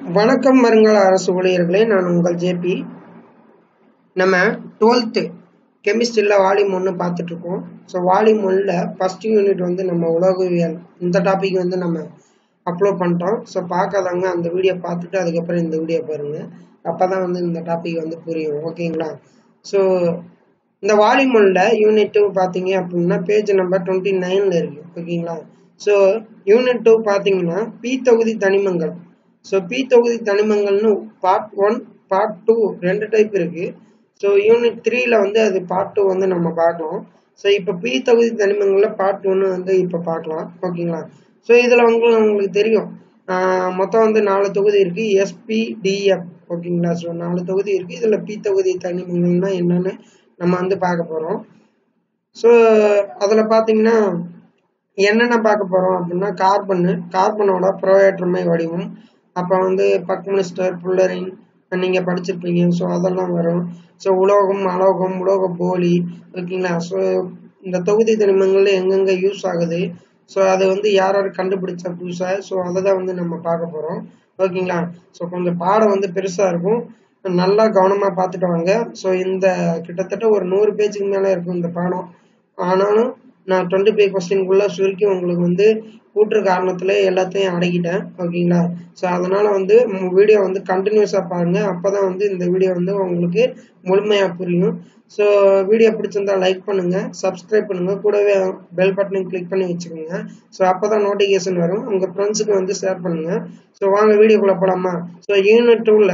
வணக்கம் வருங்கால அரசு ஊழியர்களே நான் உங்கள் ஜேபி நம்ம டுவெல்த்து கெமிஸ்ட்ரியில் வால்யூம் ஒன்று பார்த்துட்டு இருக்கோம் ஸோ வால்யூம் ஒன்றில் ஃபஸ்ட் யூனிட் வந்து நம்ம உலகவியல் இந்த டாபிக் வந்து நம்ம அப்லோட் பண்ணிட்டோம் ஸோ பார்க்காதவங்க அந்த வீடியோ பார்த்துட்டு அதுக்கப்புறம் இந்த வீடியோ பாருங்கள் அப்போ தான் வந்து இந்த டாபிக் வந்து புரியும் ஓகேங்களா ஸோ இந்த வால்யூம் ஒன்றில் யூனிட் டூ பார்த்தீங்க அப்படின்னா பேஜ் நம்பர் டுவெண்ட்டி நைனில் இருக்குது ஓகேங்களா ஸோ யூனிட் டூ பார்த்தீங்கன்னா பி தொகுதி தனிமங்கள் ஸோ பி தொகுதி தனிமங்கள்னு பார்ட் ஒன் பார்ட் டூ ரெண்டு டைப் இருக்கு ஸோ யூனிட் த்ரீல வந்து அது பார்ட் டூ வந்து நம்ம பார்க்கலாம் ஸோ இப்போ பி தொகுதி தனிமங்களில் பார்ட் ஒன்று வந்து இப்போ பார்க்கலாம் ஓகேங்களா ஸோ இதில் உங்களுக்கு உங்களுக்கு தெரியும் ஆஹ் மொத்தம் வந்து நாலு தொகுதி இருக்கு எஸ்பிடிஎஃப் ஓகேங்களா ஸோ நாலு தொகுதி இருக்கு இதில் பி தொகுதி தனிமங்கள்னா என்னன்னு நம்ம வந்து பார்க்க போகிறோம் ஸோ அதில் பார்த்தீங்கன்னா என்னென்ன பார்க்க போகிறோம் அப்படின்னா கார்பன்னு கார்பனோட புரோஏற்றமை வடிவம் அப்போ வந்து பக்மினிஸ்டர் புல்லரின் நீங்கள் படிச்சிருப்பீங்க ஸோ அதெல்லாம் வரும் ஸோ உலோகம் அலோகம் உலோக போலி ஓகேங்களா ஸோ இந்த தொகுதி தனிமங்கள்ல எங்கெங்கே யூஸ் ஆகுது ஸோ அதை வந்து யார் யார் கண்டுபிடிச்ச புதுசாக ஸோ அதை தான் வந்து நம்ம பார்க்க போகிறோம் ஓகேங்களா ஸோ கொஞ்சம் பாடம் வந்து பெருசாக இருக்கும் நல்லா கவனமாக பார்த்துட்டு வாங்க ஸோ இந்த கிட்டத்தட்ட ஒரு நூறு பேஜுக்கு மேலே இருக்கும் இந்த பாடம் ஆனாலும் நான் டுவெண்ட்டி ஃபைவ் கொஸ்டின்குள்ளே சுருக்கி உங்களுக்கு வந்து கூற்று காரணத்தில் எல்லாத்தையும் அடக்கிட்டேன் ஓகேங்களா ஸோ அதனால் வந்து வீடியோ வந்து கண்டினியூஸாக பாருங்கள் அப்போ தான் வந்து இந்த வீடியோ வந்து உங்களுக்கு முழுமையாக புரியும் ஸோ வீடியோ பிடிச்சிருந்தா லைக் பண்ணுங்கள் சப்ஸ்கிரைப் பண்ணுங்கள் கூடவே பெல் பட்டனையும் கிளிக் பண்ணி வச்சுக்கோங்க ஸோ அப்போ தான் நோட்டிஃபிகேஷன் வரும் உங்கள் ஃப்ரெண்ட்ஸுக்கு வந்து ஷேர் பண்ணுங்கள் ஸோ வாங்க வீடியோக்குள்ளே போகலாமா ஸோ யூனிட் டூவில்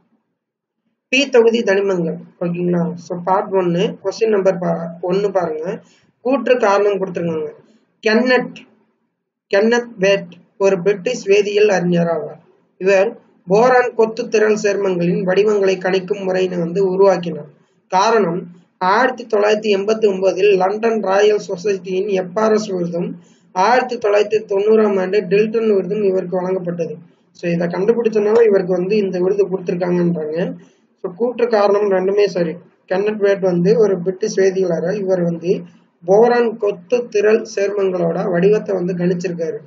பி தொகுதி தனிமங்கள் ஓகேங்களா ஸோ பார்ட் ஒன்று கொஸ்டின் நம்பர் பா ஒன்று பாருங்கள் கூற்று காரணம் கொடுத்துருக்காங்க கென்னட் கென்னத் பேட் ஒரு பிரிட்டிஷ் வேதியியல் அறிஞர் ஆவார் இவர் போரான் கொத்து திரள் சேர்மங்களின் வடிவங்களை கணிக்கும் முறையினை வந்து உருவாக்கினார் காரணம் ஆயிரத்தி தொள்ளாயிரத்தி எண்பத்தி ஒன்பதில் லண்டன் ராயல் சொசைட்டியின் எப்பாரஸ் விருதும் ஆயிரத்தி தொள்ளாயிரத்தி தொண்ணூறாம் ஆண்டு டில்டன் விருதும் இவருக்கு வழங்கப்பட்டது ஸோ இதை கண்டுபிடிச்சனால இவருக்கு வந்து இந்த விருது கொடுத்துருக்காங்கன்றாங்க ஸோ கூற்று காரணம் ரெண்டுமே சரி கென்னட் பேட் வந்து ஒரு பிரிட்டிஷ் வேதியியலாளர் இவர் வந்து போரான் கொத்து திரள் சேர்மங்களோட வடிவத்தை வந்து கணிச்சிருக்காரு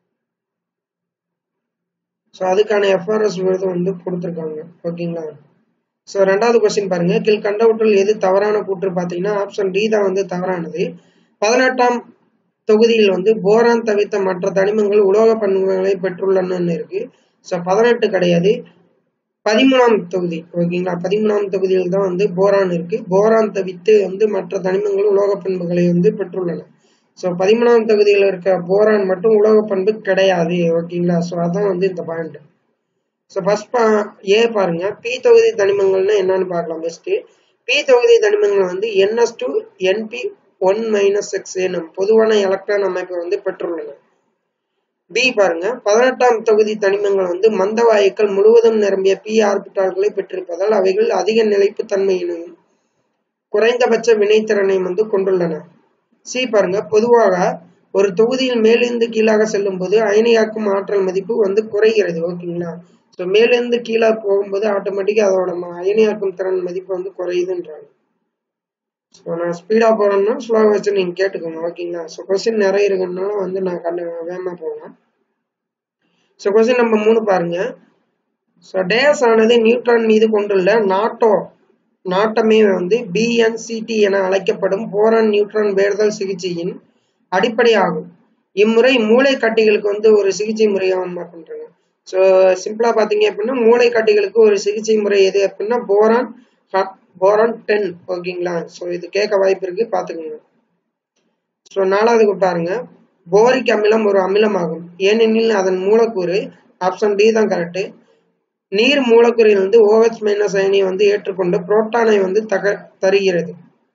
ஸோ அதுக்கான எஃப்ஆர்எஸ் விருது வந்து கொடுத்துருக்காங்க ஓகேங்களா ஸோ ரெண்டாவது கொஸ்டின் பாருங்க கீழ் கண்டவற்றில் எது தவறான கூற்று பார்த்தீங்கன்னா ஆப்ஷன் டி தான் வந்து தவறானது பதினெட்டாம் தொகுதியில் வந்து போரான் தவிர்த்த மற்ற தனிமங்கள் உலோக பண்புகளை பெற்றுள்ளனன்னு இருக்கு ஸோ பதினெட்டு கிடையாது பதிமூணாம் தொகுதி ஓகேங்களா பதிமூணாம் தொகுதியில் தான் வந்து போரான் இருக்கு போரான் தவிர்த்து வந்து மற்ற தனிமங்கள் உலோக பண்புகளை வந்து பெற்றுள்ளன ஸோ பதிமூணாம் தொகுதியில் இருக்க போரான் மட்டும் உலோக பண்பு கிடையாது ஓகேங்களா ஸோ அதான் வந்து இந்த பாயிண்ட் ஸோ ஃபர்ஸ்ட் பா ஏ பாருங்க பி தொகுதி தனிமங்கள்னா என்னன்னு பார்க்கலாம் பெஸ்ட் பி தொகுதி தனிமங்கள் வந்து n s two n p one minus x எனும் பொதுவான எலக்ட்ரான் அமைப்பை வந்து பெற்றுள்ளன பி பாருங்க பதினெட்டாம் தொகுதி தனிமங்கள் வந்து மந்த வாயுக்கள் முழுவதும் நிரம்பிய பி ஆர்பிட்டால்களை பெற்றிருப்பதால் அவைகள் அதிக நிலைப்புத்தன்மையினையும் குறைந்தபட்ச வினைத்திறனையும் வந்து கொண்டுள்ளன சி பாருங்க பொதுவாக ஒரு தொகுதியில் மேலிருந்து கீழாக செல்லும் போது அயனியாக்கும் ஆற்றல் மதிப்பு வந்து குறைகிறது ஓகேங்களா ஸோ மேலிருந்து கீழே போகும்போது ஆட்டோமேட்டிக்காக அதோட அயனியாக்கும் திறன் மதிப்பு வந்து குறையுதுன்றாங்க ஸோ நான் ஸ்பீடாக போகிறேன்னா ஸ்லோவாக வச்சு நீங்கள் கேட்டுக்கோங்க ஓகேங்களா ஸோ கொஸ்டின் நிறைய இருக்குனால வந்து நான் கண்டு வேகமாக போவேன் ஸோ கொஸ்டின் நம்பர் மூணு பாருங்க ஸோ டேஸ் ஆனது நியூட்ரான் மீது கொண்டுள்ள நாட்டோ நாட்டமே வந்து பிஎன்சிடி என அழைக்கப்படும் போரான் நியூட்ரான் வேறுதல் சிகிச்சையின் அடிப்படையாகும் இம்முறை மூளை கட்டிகளுக்கு வந்து ஒரு சிகிச்சை முறையாக பண்றாங்க ஸோ சிம்பிளா பாத்தீங்க அப்படின்னா மூளை கட்டிகளுக்கு ஒரு சிகிச்சை முறை எது அப்படின்னா போரான் போரான் டென் ஓகேங்களா ஸோ இது கேட்க வாய்ப்பு இருக்கு பாத்துக்கோங்க ஸோ நாலாவதுக்கு பாருங்க போரிக் அமிலம் ஒரு அமிலமாகும் ஏனெனில் அதன் மூலக்கூறு ஆப்ஷன் டி தான் கரெக்ட் நீர் மூலக்கூறில் வந்து ஓஹெச் மைனஸ் அயனியை வந்து ஏற்றுக்கொண்டு புரோட்டானை வந்து தக தருகிறது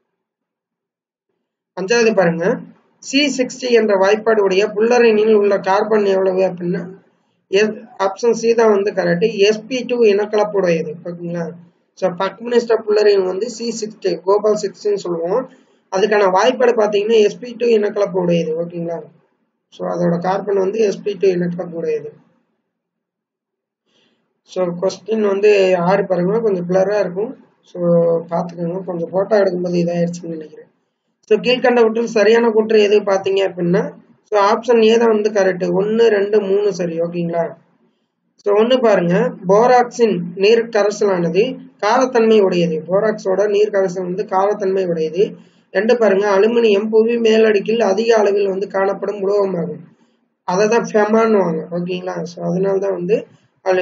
அஞ்சாவது பாருங்க சி சிக்ஸ்டி என்ற வாய்ப்பாடு உடைய புல்லரணியில் உள்ள கார்பன் எவ்வளவு அப்படின்னா ஆப்ஷன் சி தான் வந்து கரெக்ட் எஸ்பி டூ இனக்கலப்புடையது ஓகேங்களா ஸோ பக்மினிஸ்டர் புல்லரின் வந்து சி சிக்ஸ்டி கோபால் சிக்ஸ்டின்னு சொல்லுவோம் அதுக்கான வாய்ப்பாடு பார்த்தீங்கன்னா எஸ்பி டூ இனக்கலப்பு உடையது ஓகேங்களா ஸோ அதோட கார்பன் வந்து எஸ்பி டூ இனக்கலப்பு உடையது ஸோ கொஸ்டின் வந்து ஆறு பாருங்க கொஞ்சம் கிளராக இருக்கும் ஸோ பார்த்துக்கோங்க கொஞ்சம் ஃபோட்டோ எடுக்கும்போது இதாகிடுச்சுன்னு நினைக்கிறேன் ஸோ கீழ்கண்டவற்றில் சரியான கூற்று எது பார்த்தீங்க அப்படின்னா ஸோ ஆப்ஷன் ஏ தான் வந்து கரெக்ட் ஒன்று ரெண்டு மூணு சரி ஓகேங்களா ஸோ ஒன்று பாருங்க போராக்ஸின் நீர் கரைசலானது காரத்தன்மை உடையது போராக்ஸோட நீர் கரைசல் வந்து காரத்தன்மை உடையது ரெண்டு பாருங்க அலுமினியம் புவி மேலடுக்கில் அதிக அளவில் வந்து காணப்படும் உலோகமாகும் அதை தான் ஃபெமான்னுவாங்க ஓகேங்களா ஸோ அதனால தான் வந்து அலு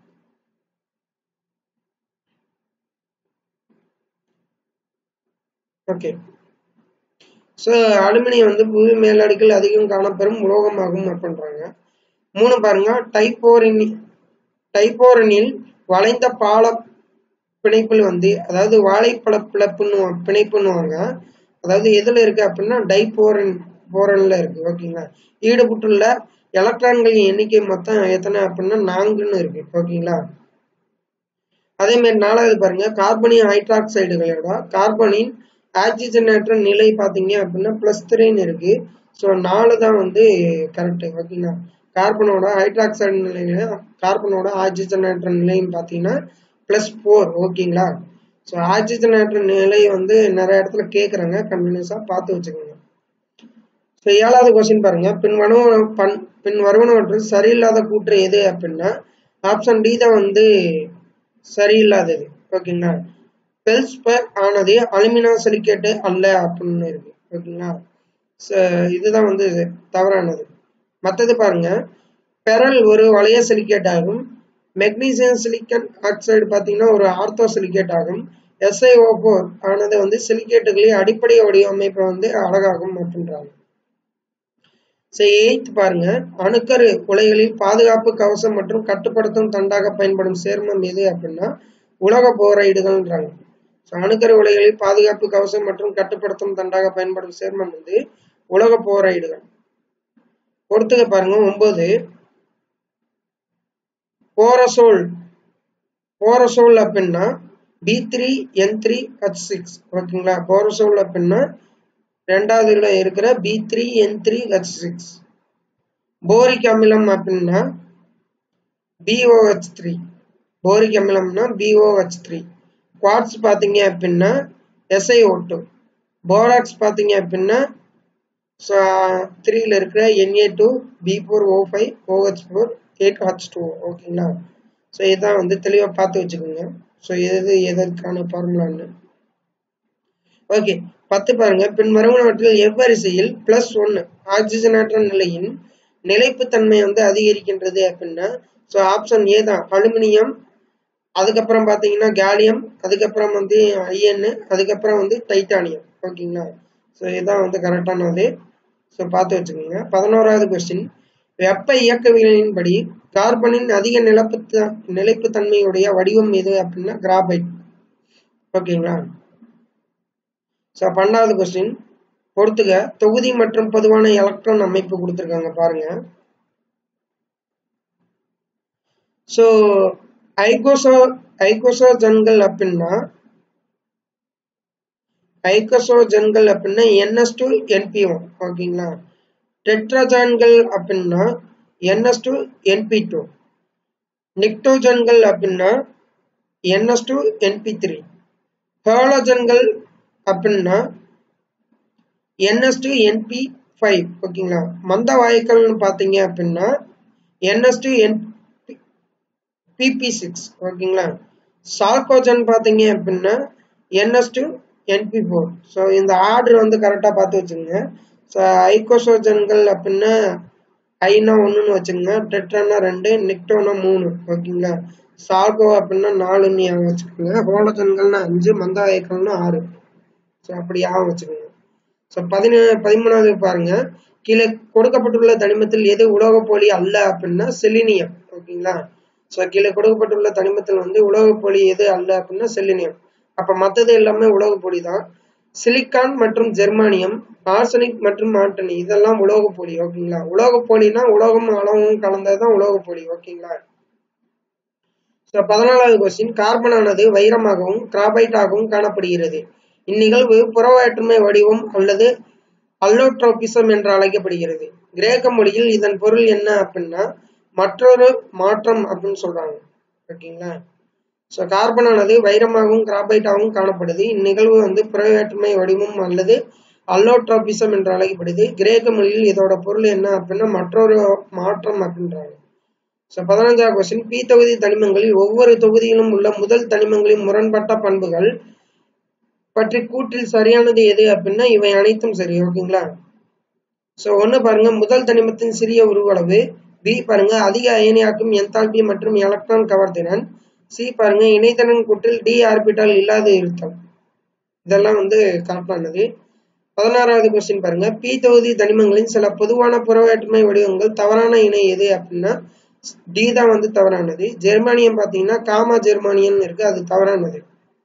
ஓகே ஸோ அலுமினியம் வந்து புவி மேலடுக்கில் அதிகம் காணப்பெறும் உலோகமாகும் அப்படின்றாங்க மூணு பாருங்க டைப்போரின் டைப்போரனில் வளைந்த பால பிணைப்பில் வந்து அதாவது வாழைப்பழ பிளப்புன்னு பிணைப்புன்னுவாங்க அதாவது எதுல இருக்கு அப்படின்னா டைப்போரன் போரன்ல இருக்கு ஓகேங்களா ஈடுபட்டுள்ள எலக்ட்ரான்களின் எண்ணிக்கை மொத்தம் எத்தனை அப்படின்னா நான்குன்னு இருக்கு ஓகேங்களா அதே மாதிரி நாலாவது பாருங்க கார்பனிய ஹைட்ராக்சைடுகளோட கார்பனின் ஆக்சிஜனேற்ற நிலை பார்த்தீங்க அப்படின்னா பிளஸ் த்ரீன்னு இருக்கு ஸோ நாலு தான் வந்து கரெக்ட் ஓகேங்களா கார்பனோட ஹைட்ராக்சைடு நிலையில கார்பனோட ஆக்சிஜனேற்ற நிலைன்னு பார்த்தீங்கன்னா பிளஸ் ஃபோர் ஓகேங்களா ஸோ ஆக்சிஜனேற்ற நிலை வந்து நிறைய இடத்துல கேட்குறாங்க கண்டினியூஸாக பார்த்து வச்சுக்கோங்க ஸோ ஏழாவது கொஸ்டின் பாருங்க பின் வனு பண் பின் வருவனவற்றில் சரியில்லாத கூற்று எது அப்படின்னா ஆப்ஷன் டி தான் வந்து சரியில்லாதது ஓகேங்களா பெல்ஸ்பர் ஆனது அலுமினா சிலிக்கேட்டு அல்ல அப்படின்னு இருக்கு ஓகேங்களா இதுதான் வந்து தவறானது மற்றது பாருங்க பெரல் ஒரு வளைய சிலிக்கேட் ஆகும் மெக்னீசியம் சிலிக்கன் ஆக்சைடு பார்த்தீங்கன்னா ஒரு ஆர்த்தோ சிலிக்கேட் ஆகும் எஸ்ஐஓ போர் ஆனது வந்து சிலிக்கேட்டுகளின் அடிப்படை வடிவமைப்பை வந்து அழகாகும் அப்படின்றாங்க சரி எயித் பாருங்க அணுக்கரு உலைகளில் பாதுகாப்பு கவசம் மற்றும் கட்டுப்படுத்தும் தண்டாக பயன்படும் சேர்மம் எது அப்படின்னா உலக போரைடுகள்ன்றாங்க ஸோ அணுக்கரு உலைகளில் பாதுகாப்பு கவசம் மற்றும் கட்டுப்படுத்தும் தண்டாக பயன்படும் சேர்மம் வந்து உலக போரைடுகள் பொறுத்துக்க பாருங்க ஒன்பது போரசோல் போரசோல் அப்படின்னா B three N three H six ஓகேங்களா போரசோல் அப்படின்னா ரெண்டாவதுல இருக்கிற B three N three H six boric அமிலம் அப்படின்னா பிஓஹெச் த்ரீ போரிக் அமிலம்னா பிஓஹெச் த்ரீ குவாட்ஸ் பார்த்தீங்க அப்படின்னா எஸ்ஐஓ டூ போராக்ஸ் பார்த்தீங்க அப்படின்னா த்ரீல இருக்கிற N A two B four O five O H four eight H two ஓகேங்களா ஸோ இதான் வந்து தெளிவாக பார்த்து வச்சுக்கோங்க ஸோ எது எதற்கான ஃபார்முலான்னு ஓகே பத்து பாருங்க பின் மரபணுவற்றில் எவ்வரிசையில் பிளஸ் ஒன்று ஆக்சிஜனேற்ற நிலையின் நிலைப்புத்தன்மை வந்து அதிகரிக்கின்றது அப்படின்னா ஸோ ஆப்ஷன் ஏ தான் அலுமினியம் அதுக்கப்புறம் பார்த்தீங்கன்னா கேலியம் அதுக்கப்புறம் வந்து ஐஎன் அதுக்கப்புறம் வந்து டைட்டானியம் ஓகேங்களா ஸோ இதுதான் வந்து கரெக்டானது ஸோ பார்த்து வச்சுக்கோங்க பதினோராவது கொஸ்டின் வெப்ப இயக்கவியலின்படி கார்பனின் அதிக நிலப்பு நிலைப்புத்தன்மையுடைய வடிவம் எது அப்படின்னா கிராபைட் ஓகேங்களா ஸோ பன்னெண்டாவது கொஸ்டின் பொறுத்துக தொகுதி மற்றும் பொதுவான எலக்ட்ரான் அமைப்பு கொடுத்துருக்காங்க பாருங்க ஸோ ஐகோசோ ஐகோசோஜன்கள் அப்படின்னா ஐகோசோஜன்கள் அப்படின்னா என்எஸ் டூ என்பி ஒன் ஓகேங்களா டெட்ராஜான்கள் அப்படின்னா என்எஸ் டூ என்பி டூ நிக்டோஜன்கள் அப்படின்னா என்எஸ் டூ என்பி த்ரீ ஹாலோஜன்கள் அப்படின்னா என்எஸ் டூ என்பி ஃபைவ் ஓகேங்களா மந்த வாயுக்கள்னு பார்த்தீங்க அப்படின்னா n s two n p six ஓகேங்களா சால்கோஜன் பார்த்தீங்க அப்படின்னா n s two n p four so இந்த ஆர்டர் வந்து கரெக்டாக பார்த்து வச்சுங்க ஸோ ஐகோசோஜன்கள் அப்படின்னா ஐனா ஒன்றுன்னு வச்சுங்க டெட்ரானா ரெண்டு நிக்டோனா மூணு ஓகேங்களா சால்கோ அப்படின்னா நாலுன்னு ஞாபகம் வச்சுக்கோங்க ஹோலோஜன்கள்னா அஞ்சு மந்தாயக்கள்னா ஆறு ஸோ அப்படி ஞாபகம் வச்சுக்கோங்க ஸோ பதினே பதிமூணாவது பாருங்க கீழே கொடுக்கப்பட்டுள்ள தனிமத்தில் எது உலோகப்போலி அல்ல அப்படின்னா செலினியம் ஓகேங்களா ஸோ கீழே கொடுக்கப்பட்டுள்ள தனிமத்தில் வந்து உலோகப்போலி எது அல்ல அப்படின்னா செலினியம் அப்போ மற்றது எல்லாமே உலோகப்பொடி தான் சிலிக்கான் மற்றும் ஜெர்மானியம் ஆர்சனிக் மற்றும் ஆண்டனி இதெல்லாம் உலோகப்பொடி ஓகேங்களா உலோகப்பொடினா உலோகம் அளவும் கலந்தது தான் உலோகப்பொடி ஓகேங்களா ஸோ பதினாலாவது கொஸ்டின் கார்பனானது வைரமாகவும் கிராபைட்டாகவும் காணப்படுகிறது இந்நிகழ்வு புறவேற்றுமை வடிவம் அல்லது அல்லோட்ரோபிசம் என்று அழைக்கப்படுகிறது கிரேக்க மொழியில் இதன் பொருள் என்ன அப்படின்னா மற்றொரு மாற்றம் அப்படின்னு சொல்றாங்க ஓகேங்களா ஸோ கார்பனானது வைரமாகவும் கிராபைட்டாகவும் காணப்படுது இந்நிகழ்வு வந்து புறவேற்றுமை வடிவம் அல்லது அல்லோட்ரோபிசம் என்று அழைக்கப்படுது கிரேக்க மொழியில் இதோட பொருள் என்ன அப்படின்னா மற்றொரு மாற்றம் அப்படின்றாங்க ஸோ பதினஞ்சாவது கொஸ்டின் பி தொகுதி தனிமங்களில் ஒவ்வொரு தொகுதியிலும் உள்ள முதல் தனிமங்களின் முரண்பட்ட பண்புகள் பற்றி கூற்றில் சரியானது எது அப்படின்னா இவை அனைத்தும் சரி ஓகேங்களா ஸோ ஒன்று பாருங்க முதல் தனிமத்தின் சிறிய உருவளவு பி பாருங்க அதிக அயனியாக்கும் என்தால்பி மற்றும் எலக்ட்ரான் கவர்திறன் சி பாருங்க இணைத்தனன் கூற்றில் டி ஆர்பிட்டால் இல்லாத இருத்தல் இதெல்லாம் வந்து கரெக்டானது பதினாறாவது கொஸ்டின் பாருங்க பி தொகுதி தனிமங்களின் சில பொதுவான புறவேற்றுமை வடிவங்கள் தவறான இணை எது அப்படின்னா டி தான் வந்து தவறானது ஜெர்மானியம் பார்த்தீங்கன்னா காமா ஜெர்மானியன் இருக்கு அது தவறானது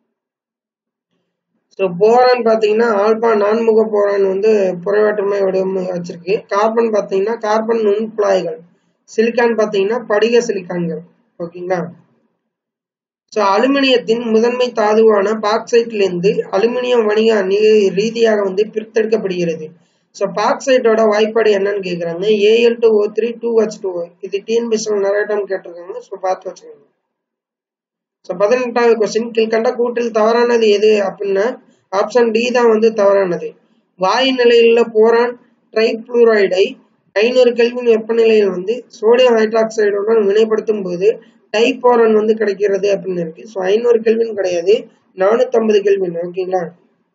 ஸோ போரான் பார்த்தீங்கன்னா ஆல்பா நான்முக போரான் வந்து புறவேற்றுமை வடிவம் வச்சிருக்கு கார்பன் பார்த்தீங்கன்னா கார்பன் நுண்குழாய்கள் சிலிக்கான் பார்த்தீங்கன்னா படிக சிலிக்கான்கள் ஓகேங்களா ஸோ அலுமினியத்தின் முதன்மை தாதுவான பாக்சைட்லேருந்து அலுமினியம் வணிக ரீதியாக வந்து பிரித்தெடுக்கப்படுகிறது ஸோ பாக்சைட்டோட வாய்ப்பாடு என்னன்னு கேட்குறாங்க A L two O three two H two இது டிஎன்பிஎஸ்எல் நிறைய டைம் கேட்டிருக்காங்க ஸோ பார்த்து வச்சுக்கோங்க ஸோ பதினெட்டாவது கொஸ்டின் கீழ்கண்ட கூற்றில் தவறானது எது அப்படின்னா ஆப்ஷன் டி தான் வந்து தவறானது வாயு நிலையில் போரான் ட்ரைப்ளூரைடை ஐநூறு கெல்வின் வெப்பநிலையில் வந்து சோடியம் ஹைட்ராக்சைடுடன் வினைப்படுத்தும் போது டைபோரன் வந்து கிடைக்கிறது அப்படின்னு இருக்கு ஸோ ஐநூறு கெல்வின் கிடையாது நானூற்றம்பது கெல்வின் ஓகேங்களா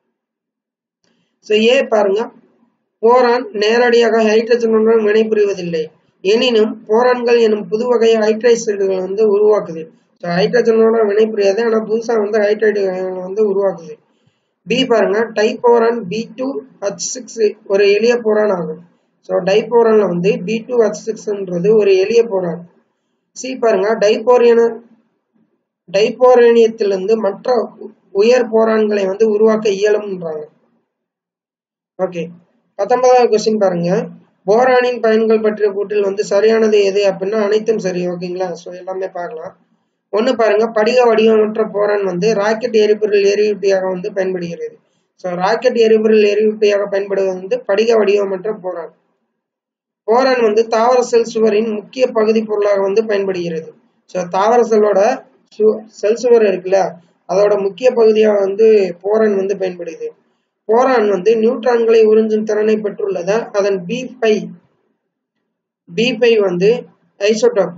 ஸோ ஏ பாருங்க போரான் நேரடியாக ஹைட்ரஜனுடன் வினைபுரிவதில்லை எனினும் போரான்கள் எனும் புது வகை ஹைட்ரைசைடுகள் வந்து உருவாக்குது ஸோ ஹைட்ரஜனோட வினைபுரியாது ஆனால் புதுசாக வந்து ஹைட்ரைடு வந்து உருவாக்குது பி பாருங்க diborane B two H six ஒரு எளிய போரான் ஆகும் ஸோ டைபோரான்ல வந்து பி டூ ஹச் சிக்ஸ்ன்றது ஒரு எளிய போரான் சி பாருங்க டைபோரியன டைபோரேனியத்திலிருந்து மற்ற உயர் போரான்களை வந்து உருவாக்க இயலும்ன்றாங்க ஓகே பத்தொன்பதாவது கொஸ்டின் பாருங்க போரானின் பயன்கள் பற்றிய கூட்டில் வந்து சரியானது எது அப்படின்னா அனைத்தும் சரி ஓகேங்களா ஸோ எல்லாமே பார்க்கலாம் ஒன்று பாருங்க படிக வடிவமற்ற போரான் வந்து ராக்கெட் எரிபொருள் எரியூட்டியாக வந்து பயன்படுகிறது ஸோ ராக்கெட் எரிபொருள் எரியூட்டியாக பயன்படுவது வந்து படிக வடிவமற்ற போரான் போரான் வந்து தாவர செல் சுவரின் முக்கிய பகுதி பொருளாக வந்து பயன்படுகிறது ஸோ தாவர செல்லோட சு செல் சுவர் இருக்குல்ல அதோட முக்கிய பகுதியாக வந்து போரான் வந்து பயன்படுது போரான் வந்து நியூட்ரான்களை உறிஞ்சும் திறனை பெற்றுள்ளதால் அதன் பி பை பி பை வந்து ஐசோடாப்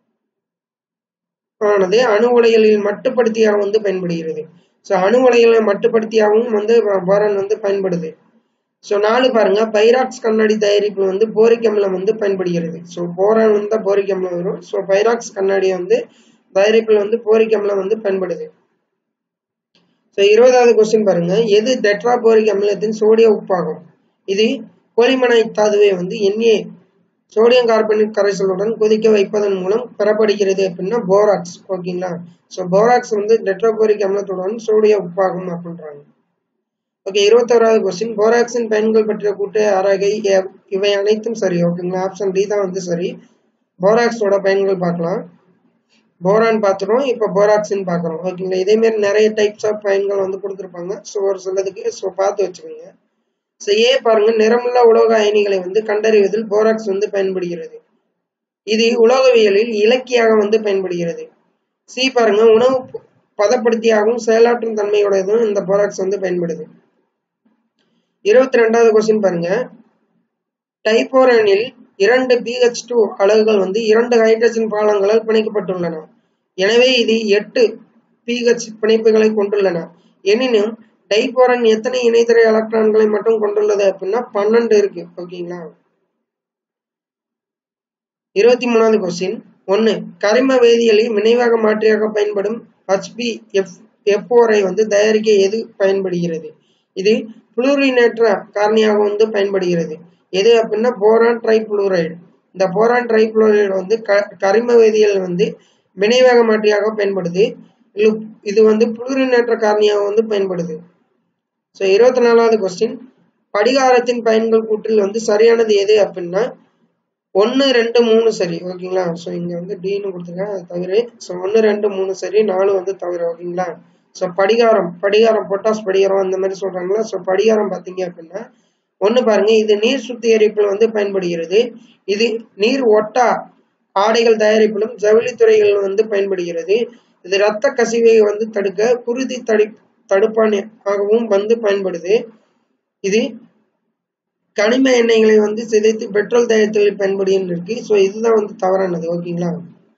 ஆனது அணு உலைகளில் மட்டுப்படுத்தியாக வந்து பயன்படுகிறது ஸோ அணு உலைகளை மட்டுப்படுத்தியாகவும் வந்து போரான் வந்து பயன்படுது ஸோ நாலு பாருங்க பைராக்ஸ் கண்ணாடி தயாரிப்பு வந்து போரிக் அமிலம் வந்து பயன்படுகிறது ஸோ போரான் வந்து போரிக் அமிலம் வரும் ஸோ பைராக்ஸ் கண்ணாடி வந்து தயாரிப்பில் வந்து போரிக் அமிலம் வந்து பயன்படுது ஸோ இருபதாவது கொஸ்டின் பாருங்க எது டெட்ரா போரிக் அமிலத்தின் சோடிய உப்பாகும் இது கோலிமனைட் தாதுவை வந்து எண்ணெய் சோடியம் கார்பனேட் கரைசலுடன் கொதிக்க வைப்பதன் மூலம் பெறப்படுகிறது அப்படின்னா போராக்ஸ் ஓகேங்களா ஸோ போராக்ஸ் வந்து டெட்ராபோரிக் அமிலத்துடன் சோடிய உப்பாகும் அப்படின்றாங்க ஓகே இருபத்தோராவது கொஸ்டின் போராக்ஸின் பயன்கள் பற்றிய கூட்டு ஆராய்கை இவை அனைத்தும் சரி ஓகேங்களா ஆப்ஷன் டி தான் வந்து சரி போராக்ஸோட பயன்கள் பார்க்கலாம் போரான் பார்த்துறோம் இப்போ போராக்ஸின் பார்க்குறோம் ஓகேங்களா இதேமாரி நிறைய டைப்ஸ் ஆஃப் பயன்கள் வந்து கொடுத்துருப்பாங்க ஸோ ஒரு சிலதுக்கு ஸோ பார்த்து வச்சுக்கோங்க ஸோ ஏ பாருங்க நிறமுள்ள உலோக அயனிகளை வந்து கண்டறிவதில் போராக்ஸ் வந்து பயன்படுகிறது இது உலோகவியலில் இலக்கியாக வந்து பயன்படுகிறது சி பாருங்க உணவு பதப்படுத்தியாகவும் செயலாற்றும் தன்மையுடையதும் இந்த போராக்ஸ் வந்து பயன்படுது இருபத்தி ரெண்டாவது கொஸ்டின் பாருங்க டைபோரனில் இரண்டு பிஹெச் டூ அலகுகள் வந்து இரண்டு ஹைட்ரஜன் பாலங்களால் பிணைக்கப்பட்டுள்ளன எனவே இது எட்டு பிஹெச் பிணைப்புகளை கொண்டுள்ளன எனினும் டைபோரன் எத்தனை இணைத்தரை எலக்ட்ரான்களை மட்டும் கொண்டுள்ளது அப்படின்னா பன்னெண்டு இருக்கு ஓகேங்களா இருபத்தி மூணாவது கொஸ்டின் ஒன்று கரிம வேதியியலில் வினைவாக மாற்றியாக பயன்படும் ஹச்பி எஃப் எஃப்ஓரை வந்து தயாரிக்க எது பயன்படுகிறது இது புளூரினேற்ற காரணியாக வந்து பயன்படுகிறது எது அப்படின்னா போரான் ட்ரைபுளூரைடு இந்த போரான் ட்ரைபுளூரைடு வந்து க கரிம வேதியியல் வந்து வினைவாக மாற்றியாக பயன்படுது இது வந்து புளூரினேற்ற காரணியாக வந்து பயன்படுது ஸோ இருபத்தி நாலாவது கொஸ்டின் படிகாரத்தின் பயன்கள் கூற்றில் வந்து சரியானது எது அப்படின்னா ஒன்று ரெண்டு மூணு சரி ஓகேங்களா ஸோ இங்கே வந்து டின்னு கொடுத்துருக்கேன் அது தவிர ஸோ ஒன்று ரெண்டு மூணு சரி நாலு வந்து தவிர ஓகேங்களா ஸோ படிகாரம் படிகாரம் பொட்டாஸ் படிகாரம் அந்த மாதிரி சொல்கிறாங்களா ஸோ படிகாரம் பார்த்தீங்க அப்படின்னா ஒன்று பாருங்க இது நீர் சுத்திகரிப்பில் வந்து பயன்படுகிறது இது நீர் ஒட்டா ஆடைகள் தயாரிப்பிலும் ஜவுளித்துறைகள் வந்து பயன்படுகிறது இது இரத்த கசிவை வந்து தடுக்க குருதி தடி தடுப்பானாகவும் வந்து பயன்படுது இது கனிம எண்ணெய்களை வந்து சிதைத்து பெட்ரோல் தயாரித்தலில் பயன்படுகின்னு இருக்கு ஸோ இதுதான் வந்து தவறானது ஓகேங்களா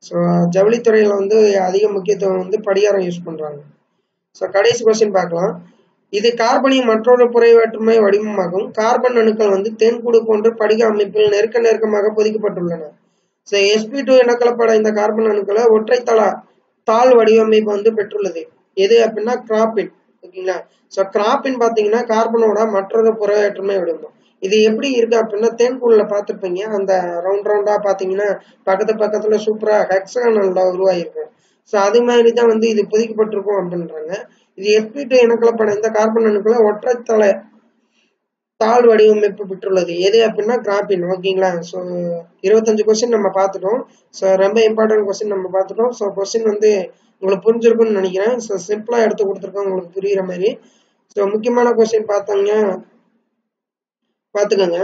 ஸோ ஜவுளித்துறையில் வந்து அதிக முக்கியத்துவம் வந்து படிகாரம் யூஸ் பண்ணுறாங்க ஸோ கடைசி கொஸ்டின் பார்க்கலாம் இது கார்பனின் மற்றொரு புரை வேற்றுமை வடிவமாகும் கார்பன் அணுக்கள் வந்து தேன்கூடு போன்ற படிக அமைப்பில் நெருக்க நெருக்கமாக பொதிக்கப்பட்டுள்ளன ஸோ எஸ்பி டூ இனக்கலப்பட இந்த கார்பன் அணுக்களை ஒற்றைத்தள தாள் வடிவமைப்பு வந்து பெற்றுள்ளது எது அப்படின்னா கிராப்பின் ஓகேங்களா ஸோ கிராப்பின் பார்த்தீங்கன்னா கார்பனோட மற்றொரு புற வேற்றுமை வடிவம் இது எப்படி இருக்கு அப்படின்னா தேன்கூடில் பார்த்துருப்பீங்க அந்த ரவுண்ட் ரவுண்டா பார்த்தீங்கன்னா பக்கத்து பக்கத்துல சூப்பரா ஹெக்ஸானல்ல உருவாகிருக்கும் ஸோ அது மாதிரி தான் வந்து இது புதிக்கப்பட்டிருக்கும் அப்படின்றாங்க இது எஸ்பிட்டு இனக்கலப்பட இந்த கார்பன் அணுக்களை ஒற்றைத்தலை தாள் வடிவமைப்பு பெற்றுள்ளது எது அப்படின்னா கிராபின் ஓகேங்களா ஸோ இருபத்தஞ்சு கொஸ்டின் நம்ம பார்த்துட்டோம் ஸோ ரொம்ப இம்பார்ட்டன்ட் கொஸ்டின் நம்ம பார்த்துட்டோம் ஸோ கொஸ்டின் வந்து உங்களுக்கு புரிஞ்சிருக்கும்னு நினைக்கிறேன் ஸோ சிம்பிளாக எடுத்து கொடுத்துருக்கோம் உங்களுக்கு புரியுற மாதிரி ஸோ முக்கியமான கொஸ்டின் பார்த்தாங்க பார்த்துக்கோங்க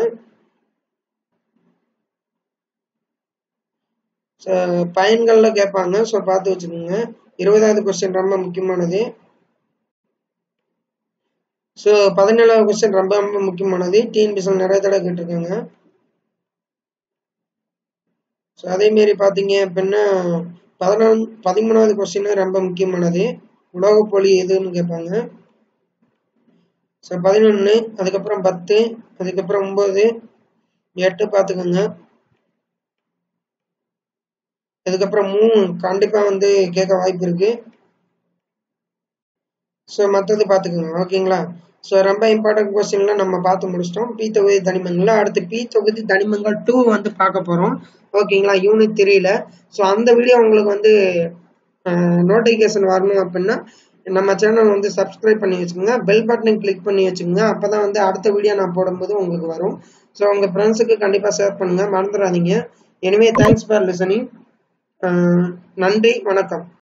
ஸோ பயன்களில் கேட்பாங்க ஸோ பார்த்து வச்சுக்கோங்க இருபதாவது கொஸ்டின் ரொம்ப முக்கியமானது ஸோ பதினேழாவது கொஸ்டின் ரொம்ப ரொம்ப முக்கியமானது டிஎன்பிஎஸ்எல் நிறைய தடவை கேட்டிருக்காங்க ஸோ அதேமாரி பார்த்தீங்க அப்படின்னா பதினாலு பதிமூணாவது கொஸ்டின் ரொம்ப முக்கியமானது உலோகப்பொலி எதுன்னு கேட்பாங்க ஸோ பதினொன்று அதுக்கப்புறம் பத்து அதுக்கப்புறம் ஒம்பது எட்டு பார்த்துக்கோங்க அதுக்கப்புறம் மூணு கண்டிப்பாக வந்து கேட்க வாய்ப்பு இருக்கு ஸோ மற்றது பார்த்துக்கோங்க ஓகேங்களா ஸோ ரொம்ப இம்பார்ட்டன்ட் கொஸ்டின்லாம் நம்ம பார்த்து முடிச்சிட்டோம் பி தொகுதி தனிமங்கள் அடுத்து பி தொகுதி தனிமங்கள் டூ வந்து பார்க்க போகிறோம் ஓகேங்களா யூனிட் த்ரீல ஸோ அந்த வீடியோ உங்களுக்கு வந்து நோட்டிஃபிகேஷன் வரணும் அப்படின்னா நம்ம சேனல் வந்து சப்ஸ்கிரைப் பண்ணி வச்சுக்கோங்க பெல் பட்டனை கிளிக் பண்ணி வச்சுக்கோங்க அப்போ தான் வந்து அடுத்த வீடியோ நான் போடும்போது உங்களுக்கு வரும் ஸோ உங்கள் ஃப்ரெண்ட்ஸுக்கு கண்டிப்பாக ஷேர் பண்ணுங்கள் மறந்துடாதீங்க எனவே தேங்க்ஸ் ஃபார் லிசனிங் நன்றி வணக்கம்